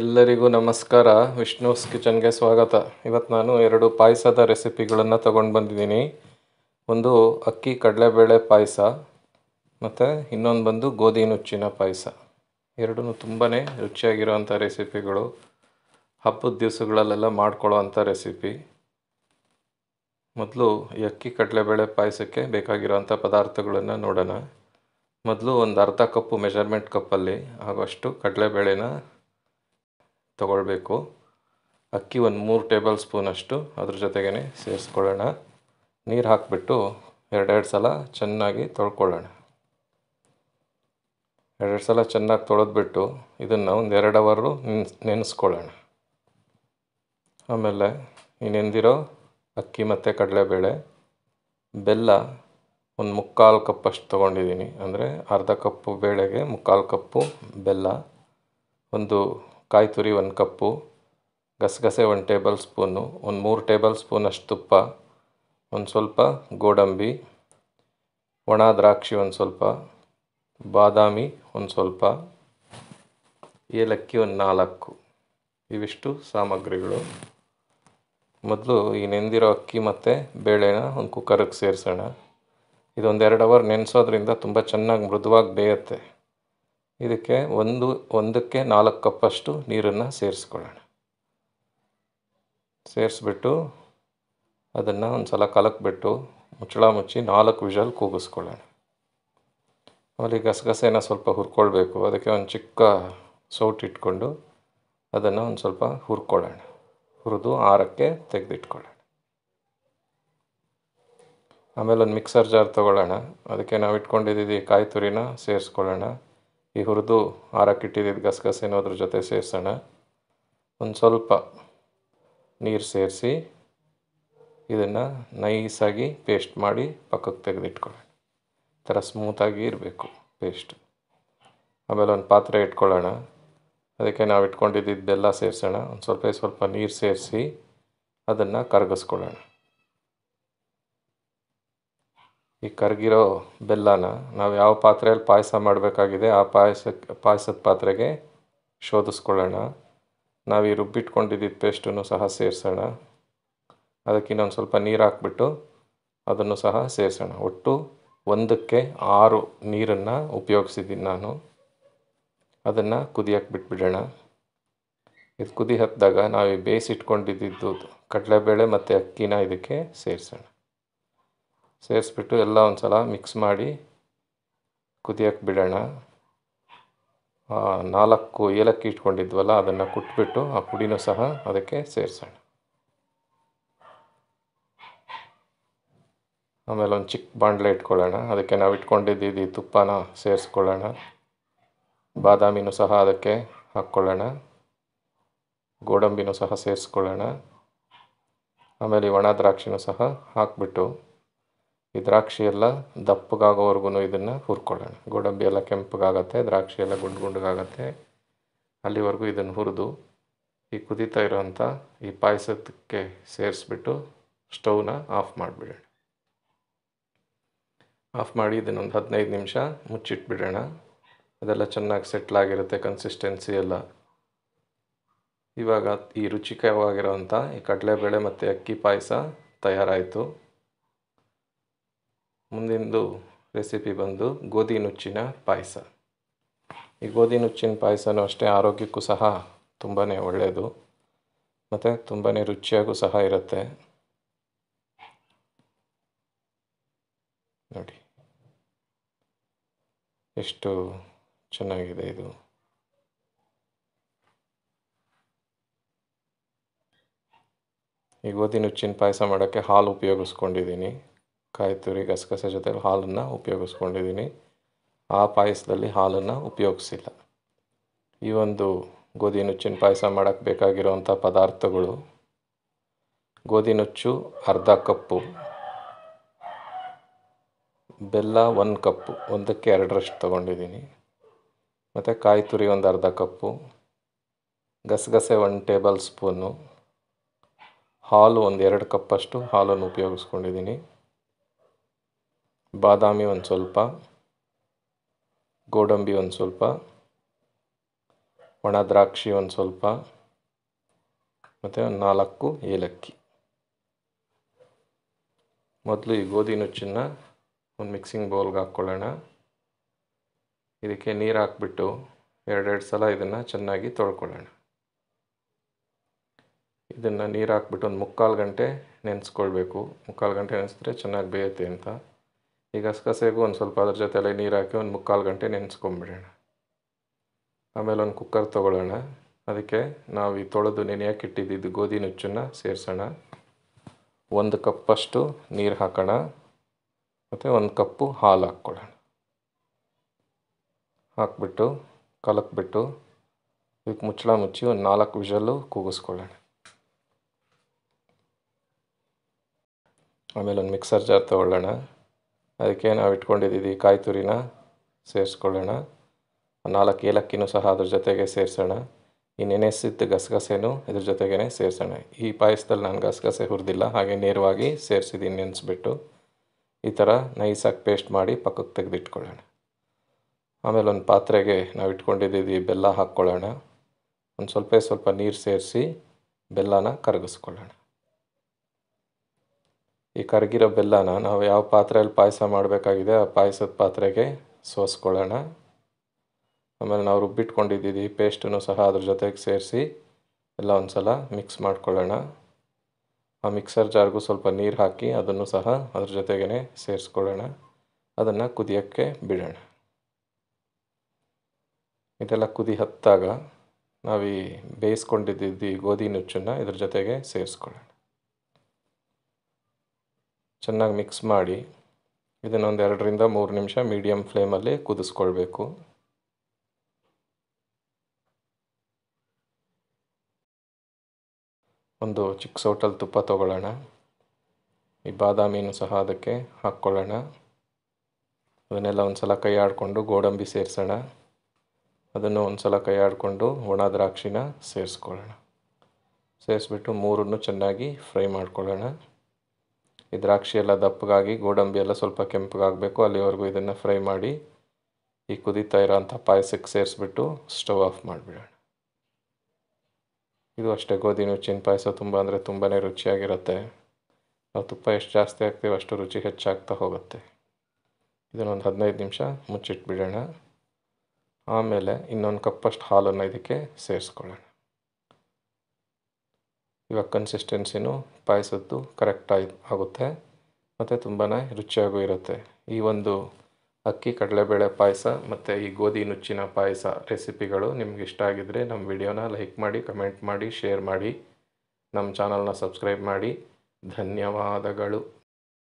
ಎಲ್ಲರಿಗೂ ನಮಸ್ಕಾರ ವಿಷ್ಣುಸ್ ಕಿಚನ್ಗೆ ಸ್ವಾಗತ ಇವತ್ತು ನಾನು ಎರಡು ಪಾಯಸದ ರೆಸಿಪಿಗಳನ್ನು ತಗೊಂಡು ಬಂದಿದ್ದೀನಿ ಒಂದು ಅಕ್ಕಿ ಕಡಲೆಬೇಳೆ ಪಾಯಸ ಮತ್ತು ಇನ್ನೊಂದು ಬಂದು ಗೋಧಿ ನುಚ್ಚಿನ ಪಾಯಸ ಎರಡೂ ತುಂಬಾ ರುಚಿಯಾಗಿರೋವಂಥ ರೆಸಿಪಿಗಳು ಹಬ್ಬದ ದಿವಸಗಳಲ್ಲೆಲ್ಲ ಮಾಡ್ಕೊಳ್ಳೋವಂಥ ರೆಸಿಪಿ ಮೊದಲು ಈ ಅಕ್ಕಿ ಕಡಲೆಬೇಳೆ ಪಾಯಸಕ್ಕೆ ಬೇಕಾಗಿರೋವಂಥ ಪದಾರ್ಥಗಳನ್ನು ನೋಡೋಣ ಮೊದಲು ಒಂದು ಅರ್ಧ ಕಪ್ಪು ಮೆಷರ್ಮೆಂಟ್ ಕಪ್ಪಲ್ಲಿ ಆಗೋಷ್ಟು ಕಡಲೆಬೇಳೆನ ತಗೊಳ್ಬೇಕು ಅಕ್ಕಿ ಒಂದು ಮೂರು ಟೇಬಲ್ ಸ್ಪೂನಷ್ಟು ಅದ್ರ ಜೊತೆಗೇ ಸೇರಿಸ್ಕೊಳ್ಳೋಣ ನೀರು ಹಾಕಿಬಿಟ್ಟು ಎರಡೆರಡು ಸಲ ಚೆನ್ನಾಗಿ ತೊಳ್ಕೊಳ್ಳೋಣ ಎರಡೆರಡು ಸಲ ಚೆನ್ನಾಗಿ ತೊಳೆದ್ಬಿಟ್ಟು ಇದನ್ನು ಒಂದು ಎರಡು ಅವರು ನೆನ್ಸ್ ನೆನೆಸ್ಕೊಳ್ಳೋಣ ಆಮೇಲೆ ಈ ನೆಂದಿರೋ ಅಕ್ಕಿ ಮತ್ತು ಕಡಲೆಬೇಳೆ ಬೆಲ್ಲ ಒಂದು ಮುಕ್ಕಾಲು ಕಪ್ಪಷ್ಟು ತೊಗೊಂಡಿದ್ದೀನಿ ಅಂದರೆ ಅರ್ಧ ಕಪ್ಪು ಬೇಳೆಗೆ ಮುಕ್ಕಾಲು ಕಪ್ಪು ಬೆಲ್ಲ ಒಂದು ಕಾಯಿ ತುರಿ ಒಂದು ಕಪ್ಪು ಗಸಗಸೆ ಒಂದು ಟೇಬಲ್ ಸ್ಪೂನು ಒಂದು ಮೂರು ಟೇಬಲ್ ಸ್ಪೂನಷ್ಟು ತುಪ್ಪ ಒಂದು ಸ್ವಲ್ಪ ಗೋಡಂಬಿ ಒಣ ದ್ರಾಕ್ಷಿ ಒಂದು ಸ್ವಲ್ಪ ಬಾದಾಮಿ ಒಂದು ಸ್ವಲ್ಪ ಏಲಕ್ಕಿ ಒಂದು ನಾಲ್ಕು ಇವಿಷ್ಟು ಸಾಮಗ್ರಿಗಳು ಮೊದಲು ಈ ನೆಂದಿರೋ ಅಕ್ಕಿ ಮತ್ತು ಬೇಳೆನ ಒಂದು ಕುಕ್ಕರಿಗೆ ಸೇರಿಸೋಣ ಇದೊಂದು ಎರಡು ಅವರ್ ನೆನೆಸೋದ್ರಿಂದ ತುಂಬ ಚೆನ್ನಾಗಿ ಮೃದುವಾಗಿ ಬೇಯುತ್ತೆ ಇದಕ್ಕೆ ಒಂದು ಒಂದಕ್ಕೆ ನಾಲ್ಕು ಕಪ್ಪಷ್ಟು ನೀರನ್ನು ಸೇರಿಸ್ಕೊಳ್ಳೋಣ ಸೇರಿಸ್ಬಿಟ್ಟು ಅದನ್ನು ಒಂದು ಸಲ ಕಲಕ್ಬಿಟ್ಟು ಮುಚ್ಚಳ ಮುಚ್ಚಿ ನಾಲ್ಕು ವಿಷಲ್ ಕೂಗಿಸ್ಕೊಳ್ಳೋಣ ಆಮೇಲೆ ಈ ಗಸಗಸೆನ ಸ್ವಲ್ಪ ಹುರ್ಕೊಳ್ಬೇಕು ಅದಕ್ಕೆ ಒಂದು ಚಿಕ್ಕ ಸೌಟ್ ಇಟ್ಕೊಂಡು ಅದನ್ನು ಒಂದು ಸ್ವಲ್ಪ ಹುರ್ಕೊಳ್ಳೋಣ ಹುರಿದು ಆರಕ್ಕೆ ತೆಗೆದಿಟ್ಕೊಳ್ಳೋಣ ಆಮೇಲೆ ಒಂದು ಮಿಕ್ಸರ್ ಜಾರ್ ತೊಗೊಳ್ಳೋಣ ಅದಕ್ಕೆ ನಾವು ಇಟ್ಕೊಂಡಿದ್ದು ಕಾಯಿ ತುರಿನ ಸೇರಿಸ್ಕೊಳ್ಳೋಣ ಈ ಹುರಿದು ಆರಕ್ಕಿಟ್ಟಿದ್ದು ಗಸಗಸೆನೂ ಅದ್ರ ಜೊತೆ ಸೇರಿಸೋಣ ಒಂದು ಸ್ವಲ್ಪ ನೀರು ಸೇರಿಸಿ ಇದನ್ನು ನೈಸಾಗಿ ಪೇಸ್ಟ್ ಮಾಡಿ ಪಕ್ಕಕ್ಕೆ ತೆಗೆದಿಟ್ಕೊಳ್ಳೋಣ ಈ ಥರ ಸ್ಮೂತಾಗಿ ಇರಬೇಕು ಪೇಸ್ಟ್ ಆಮೇಲೆ ಒಂದು ಪಾತ್ರೆ ಇಟ್ಕೊಳ್ಳೋಣ ಅದಕ್ಕೆ ನಾವು ಇಟ್ಕೊಂಡಿದ್ದು ಬೆಲ್ಲ ಸೇರಿಸೋಣ ಒಂದು ಸ್ವಲ್ಪ ಸ್ವಲ್ಪ ನೀರು ಸೇರಿಸಿ ಅದನ್ನು ಕರಗಿಸ್ಕೊಳ್ಳೋಣ ಈ ಕರಗಿರೋ ಬೆಲ್ಲನ ನಾವು ಯಾವ ಪಾತ್ರೆಯಲ್ಲಿ ಪಾಯಸ ಮಾಡಬೇಕಾಗಿದೆ ಆ ಪಾಯಸಕ್ಕೆ ಪಾಯಸದ ಪಾತ್ರೆಗೆ ಶೋಧಿಸ್ಕೊಳ್ಳೋಣ ನಾವು ಈ ರುಬ್ಬಿಟ್ಕೊಂಡಿದ್ದ ಪೇಸ್ಟನ್ನು ಸಹ ಸೇರಿಸೋಣ ಅದಕ್ಕೆ ಇನ್ನೊಂದು ಸ್ವಲ್ಪ ನೀರು ಹಾಕ್ಬಿಟ್ಟು ಅದನ್ನು ಸಹ ಸೇರಿಸೋಣ ಒಟ್ಟು ಒಂದಕ್ಕೆ ಆರು ನೀರನ್ನು ಉಪಯೋಗಿಸಿದ್ದೀನಿ ನಾನು ಅದನ್ನು ಕುದಿಯಕ್ಕೆ ಬಿಟ್ಬಿಡೋಣ ಇದು ಕುದಿ ಹತ್ತಿದಾಗ ನಾವು ಈ ಬೇಯಿಸಿಟ್ಕೊಂಡಿದ್ದು ಕಡಲೆಬೇಳೆ ಮತ್ತು ಅಕ್ಕಿನ ಇದಕ್ಕೆ ಸೇರಿಸೋಣ ಸೇರಿಸ್ಬಿಟ್ಟು ಎಲ್ಲ ಒಂದು ಸಲ ಮಿಕ್ಸ್ ಮಾಡಿ ಕುದಿಯಕ್ಕೆ ಬಿಡೋಣ ನಾಲ್ಕು ಏಲಕ್ಕಿ ಇಟ್ಕೊಂಡಿದ್ವಲ್ಲ ಅದನ್ನು ಕುಟ್ಬಿಟ್ಟು ಆ ಪುಡಿನೂ ಸಹ ಅದಕ್ಕೆ ಸೇರಿಸೋಣ ಆಮೇಲೆ ಒಂದು ಚಿಕ್ಕ ಬಾಣಲೆ ಇಟ್ಕೊಳ್ಳೋಣ ಅದಕ್ಕೆ ನಾವು ಇಟ್ಕೊಂಡಿದ್ದು ತುಪ್ಪನ ಸೇರಿಸ್ಕೊಳ್ಳೋಣ ಬಾದಾಮಿನೂ ಸಹ ಅದಕ್ಕೆ ಹಾಕ್ಕೊಳ್ಳೋಣ ಗೋಡಂಬಿನೂ ಸಹ ಸೇರಿಸ್ಕೊಳ್ಳೋಣ ಆಮೇಲೆ ಈ ಒಣ ದ್ರಾಕ್ಷಿನೂ ಸಹ ಹಾಕ್ಬಿಟ್ಟು ಈ ದ್ರಾಕ್ಷಿ ಎಲ್ಲ ದಪ್ಪಗಾಗೋವರೆಗೂ ಇದನ್ನು ಹುರ್ಕೊಳ್ಳೋಣ ಗೋಡಂಬಿ ಎಲ್ಲ ಕೆಂಪಗಾಗತ್ತೆ ದ್ರಾಕ್ಷಿ ಎಲ್ಲ ಗುಂಡು ಗುಂಡಗಾಗತ್ತೆ ಅಲ್ಲಿವರೆಗೂ ಇದನ್ನು ಹುರಿದು ಈ ಕುದೀತಾ ಇರೋವಂಥ ಈ ಪಾಯಸಕ್ಕೆ ಸೇರಿಸ್ಬಿಟ್ಟು ಸ್ಟವ್ನ ಆಫ್ ಮಾಡಿಬಿಡೋಣ ಆಫ್ ಮಾಡಿ ಇದನ್ನೊಂದು ಹದಿನೈದು ನಿಮಿಷ ಮುಚ್ಚಿಟ್ಬಿಡೋಣ ಅದೆಲ್ಲ ಚೆನ್ನಾಗಿ ಸೆಟ್ಲಾಗಿರುತ್ತೆ ಕನ್ಸಿಸ್ಟೆನ್ಸಿ ಎಲ್ಲ ಇವಾಗ ಈ ರುಚಿಕರವಾಗಿರೋವಂಥ ಈ ಕಡಲೆಬೇಳೆ ಮತ್ತು ಅಕ್ಕಿ ಪಾಯಸ ತಯಾರಾಯಿತು ಮುಂದಿಂದು ರೆಸಿಪಿ ಬಂದು ಗೋಧಿ ನುಚ್ಚಿನ ಪಾಯಸ ಈ ಗೋಧಿ ನುಚ್ಚಿನ ಪಾಯಸನೂ ಅಷ್ಟೇ ಆರೋಗ್ಯಕ್ಕೂ ಸಹ ತುಂಬಾ ಒಳ್ಳೆಯದು ಮತ್ತು ತುಂಬಾ ರುಚಿಯಾಗೂ ಸಹ ಇರುತ್ತೆ ನೋಡಿ ಎಷ್ಟು ಚೆನ್ನಾಗಿದೆ ಇದು ಈ ಗೋಧಿ ನುಚ್ಚಿನ ಪಾಯಸ ಮಾಡೋಕ್ಕೆ ಹಾಲು ಉಪಯೋಗಿಸ್ಕೊಂಡಿದ್ದೀನಿ ಕಾಯಿ ತುರಿ ಗಸಗಸೆ ಜೊತೆ ಹಾಲನ್ನು ಉಪಯೋಗಿಸ್ಕೊಂಡಿದ್ದೀನಿ ಆ ಪಾಯಸದಲ್ಲಿ ಹಾಲನ್ನು ಉಪಯೋಗಿಸಿಲ್ಲ ಈ ಒಂದು ಗೋಧಿ ನುಚ್ಚಿನ ಪಾಯಸ ಮಾಡೋಕ್ಕೆ ಬೇಕಾಗಿರೋವಂಥ ಪದಾರ್ಥಗಳು ಗೋಧಿ ನುಚ್ಚು ಅರ್ಧ ಕಪ್ಪು ಬೆಲ್ಲ ಒಂದು ಕಪ್ಪು ಒಂದಕ್ಕೆ ಎರಡರಷ್ಟು ತೊಗೊಂಡಿದ್ದೀನಿ ಮತ್ತು ಕಾಯಿ ತುರಿ ಒಂದು ಅರ್ಧ ಕಪ್ಪು ಗಸಗಸೆ ಒಂದು ಟೇಬಲ್ ಸ್ಪೂನು ಹಾಲು ಒಂದು ಎರಡು ಕಪ್ಪಷ್ಟು ಹಾಲನ್ನು ಉಪಯೋಗಿಸ್ಕೊಂಡಿದ್ದೀನಿ ಬಾದಾಮಿ ಒಂದು ಸ್ವಲ್ಪ ಗೋಡಂಬಿ ಒಂದು ಸ್ವಲ್ಪ ಒಣ ದ್ರಾಕ್ಷಿ ಒಂದು ಸ್ವಲ್ಪ ಮತ್ತು ಒಂದು ನಾಲ್ಕು ಏಲಕ್ಕಿ ಮೊದಲು ಈ ಗೋಧಿ ನುಚ್ಚನ್ನು ಒಂದು ಮಿಕ್ಸಿಂಗ್ ಬೌಲ್ಗೆ ಹಾಕ್ಕೊಳ್ಳೋಣ ಇದಕ್ಕೆ ನೀರು ಹಾಕ್ಬಿಟ್ಟು ಎರಡೆರಡು ಸಲ ಇದನ್ನು ಚೆನ್ನಾಗಿ ತೊಳ್ಕೊಳ್ಳೋಣ ಇದನ್ನು ನೀರು ಹಾಕ್ಬಿಟ್ಟು ಒಂದು ಮುಕ್ಕಾಲು ಗಂಟೆ ನೆನೆಸ್ಕೊಳ್ಬೇಕು ಮುಕ್ಕಾಲು ಗಂಟೆ ನೆನೆಸಿದ್ರೆ ಚೆನ್ನಾಗಿ ಬೇಯುತ್ತೆ ಅಂತ ಈ ಗಸಗಸೆಗೂ ಒಂದು ಸ್ವಲ್ಪ ಅದ್ರ ಜೊತೆಲೆ ನೀರು ಹಾಕಿ ಒಂದು ಮುಕ್ಕಾಲು ಗಂಟೆ ನೆನೆಸ್ಕೊಂಬಿಡೋಣ ಆಮೇಲೆ ಒಂದು ಕುಕ್ಕರ್ ತೊಗೊಳ್ಳೋಣ ಅದಕ್ಕೆ ನಾವು ಈ ತೊಳೆದು ನೆನೆಯಕ್ಕೆ ಇಟ್ಟಿದ್ದು ಗೋಧಿ ನುಚ್ಚನ್ನು ಸೇರಿಸೋಣ ಒಂದು ಕಪ್ಪಷ್ಟು ನೀರು ಹಾಕೋಣ ಮತ್ತು ಒಂದು ಕಪ್ಪು ಹಾಲು ಹಾಕ್ಕೊಳ್ಳೋಣ ಹಾಕ್ಬಿಟ್ಟು ಕಲಕ್ಬಿಟ್ಟು ಇದಕ್ಕೆ ಮುಚ್ಚಳ ಮುಚ್ಚಿ ಒಂದು ನಾಲ್ಕು ವಿಷಲ್ಲು ಕೂಗಿಸ್ಕೊಳ್ಳೋಣ ಆಮೇಲೆ ಒಂದು ಮಿಕ್ಸರ್ ಜಾರ್ ತೊಗೊಳ್ಳೋಣ ಅದಕ್ಕೆ ನಾವು ಇಟ್ಕೊಂಡಿದ್ದೀವಿ ಕಾಯಿ ತುರಿನ ಸೇರಿಸ್ಕೊಳ್ಳೋಣ ನಾಲ್ಕು ಏಲಕ್ಕಿನೂ ಸಹ ಅದ್ರ ಜೊತೆಗೆ ಸೇರಿಸೋಣ ಈ ನೆನೆಸಿದ್ದ ಗಸಗಸೆನೂ ಇದ್ರ ಜೊತೆಗೇ ಸೇರಿಸೋಣ ಈ ಪಾಯಸದಲ್ಲಿ ನಾನು ಗಸಗಸೆ ಹುರಿದಿಲ್ಲ ಹಾಗೆ ನೇರವಾಗಿ ಸೇರಿಸಿದ್ದೀನಿ ನೆನೆಸ್ಬಿಟ್ಟು ಈ ಥರ ನೈಸಾಗಿ ಪೇಸ್ಟ್ ಮಾಡಿ ಪಕ್ಕಕ್ಕೆ ತೆಗೆದಿಟ್ಕೊಳ್ಳೋಣ ಆಮೇಲೆ ಒಂದು ಪಾತ್ರೆಗೆ ನಾವು ಇಟ್ಕೊಂಡಿದ್ದೀವಿ ಬೆಲ್ಲ ಹಾಕ್ಕೊಳ್ಳೋಣ ಒಂದು ಸ್ವಲ್ಪ ಸ್ವಲ್ಪ ನೀರು ಸೇರಿಸಿ ಬೆಲ್ಲನ ಕರಗಿಸ್ಕೊಳ್ಳೋಣ ಈ ಕರಗಿರೋ ಬೆಲ್ಲನ ನಾವು ಯಾವ ಪಾತ್ರೆಯಲ್ಲಿ ಪಾಯಸ ಮಾಡಬೇಕಾಗಿದೆ ಆ ಪಾಯಸದ ಪಾತ್ರೆಗೆ ಸೋಸ್ಕೊಳ್ಳೋಣ ಆಮೇಲೆ ನಾವು ರುಬ್ಬಿಟ್ಕೊಂಡಿದ್ದೀವಿ ಪೇಸ್ಟನ್ನು ಸಹ ಅದ್ರ ಜೊತೆಗೆ ಸೇರಿಸಿ ಎಲ್ಲ ಒಂದು ಸಲ ಮಿಕ್ಸ್ ಮಾಡ್ಕೊಳ್ಳೋಣ ಆ ಮಿಕ್ಸರ್ ಜಾರ್ಗೂ ಸ್ವಲ್ಪ ನೀರು ಹಾಕಿ ಅದನ್ನು ಸಹ ಅದ್ರ ಜೊತೆಗೇ ಸೇರಿಸ್ಕೊಳ್ಳೋಣ ಅದನ್ನು ಕುದಿಯೋಕ್ಕೆ ಬಿಡೋಣ ಇದೆಲ್ಲ ಕುದಿ ಹತ್ತಾಗ ನಾವು ಈ ಬೇಯಿಸ್ಕೊಂಡಿದ್ದು ಗೋಧಿ ನುಚ್ಚನ್ನು ಇದ್ರ ಜೊತೆಗೆ ಸೇರಿಸ್ಕೊಳ್ಳೋಣ ಚೆನ್ನಾಗಿ ಮಿಕ್ಸ್ ಮಾಡಿ ಇದನ್ನೊಂದು ಎರಡರಿಂದ ಮೂರು ನಿಮಿಷ ಮೀಡಿಯಮ್ ಫ್ಲೇಮಲ್ಲಿ ಕುದಿಸ್ಕೊಳ್ಬೇಕು ಒಂದು ಚಿಕ್ಕ ಸೌಟಲ್ಲಿ ತುಪ್ಪ ತೊಗೊಳ್ಳೋಣ ಈ ಬಾದಾಮಿನೂ ಸಹ ಅದಕ್ಕೆ ಹಾಕ್ಕೊಳ್ಳೋಣ ಅದನ್ನೆಲ್ಲ ಒಂದು ಸಲ ಕೈ ಆಡಿಕೊಂಡು ಗೋಡಂಬಿ ಸೇರಿಸೋಣ ಅದನ್ನು ಒಂದು ಸಲ ಕೈ ಆಡಿಕೊಂಡು ಒಣ ದ್ರಾಕ್ಷಿನ ಸೇರಿಸ್ಕೊಳ್ಳೋಣ ಸೇರಿಸ್ಬಿಟ್ಟು ಮೂರನ್ನು ಚೆನ್ನಾಗಿ ಫ್ರೈ ಮಾಡ್ಕೊಳ್ಳೋಣ ಈ ದ್ರಾಕ್ಷಿ ಎಲ್ಲ ದಪ್ಪಗಾಗಿ ಗೋಡಂಬಿ ಎಲ್ಲ ಸ್ವಲ್ಪ ಕೆಂಪಗಾಗಬೇಕು ಅಲ್ಲಿವರೆಗೂ ಇದನ್ನು ಫ್ರೈ ಮಾಡಿ ಈ ಕುದೀತಾ ಇರೋಂಥ ಪಾಯಸಕ್ಕೆ ಸೇರಿಸ್ಬಿಟ್ಟು ಸ್ಟವ್ ಆಫ್ ಮಾಡಿಬಿಡೋಣ ಇದು ಅಷ್ಟೇ ಗೋಧಿ ನುಚ್ಚಿನ ಪಾಯಸ ತುಂಬ ಅಂದರೆ ತುಂಬಾ ರುಚಿಯಾಗಿರುತ್ತೆ ನಾವು ತುಪ್ಪ ಎಷ್ಟು ಜಾಸ್ತಿ ಹಾಕ್ತೀವಿ ಅಷ್ಟು ರುಚಿ ಹೆಚ್ಚಾಗ್ತಾ ಹೋಗುತ್ತೆ ಇದನ್ನೊಂದು ಹದಿನೈದು ನಿಮಿಷ ಮುಚ್ಚಿಟ್ಬಿಡೋಣ ಆಮೇಲೆ ಇನ್ನೊಂದು ಕಪ್ಪಷ್ಟು ಹಾಲನ್ನು ಇದಕ್ಕೆ ಸೇರಿಸ್ಕೊಳ್ಳೋಣ ಇವಾಗ ಕನ್ಸಿಸ್ಟೆನ್ಸಿನೂ ಪಾಯಸದ್ದು ಕರೆಕ್ಟಾಗಿ ಆಗುತ್ತೆ ಮತ್ತು ತುಂಬಾ ರುಚಿಯಾಗೂ ಇರುತ್ತೆ ಈ ಒಂದು ಅಕ್ಕಿ ಕಡಲೆಬೇಳೆ ಪಾಯಸ ಮತ್ತು ಈ ಗೋಧಿ ನುಚ್ಚಿನ ಪಾಯಸ ರೆಸಿಪಿಗಳು ನಿಮ್ಗೆ ಇಷ್ಟ ಆಗಿದ್ದರೆ ನಮ್ಮ ವಿಡಿಯೋನ ಲೈಕ್ ಮಾಡಿ ಕಮೆಂಟ್ ಮಾಡಿ ಶೇರ್ ಮಾಡಿ ನಮ್ಮ ಚಾನಲ್ನ ಸಬ್ಸ್ಕ್ರೈಬ್ ಮಾಡಿ ಧನ್ಯವಾದಗಳು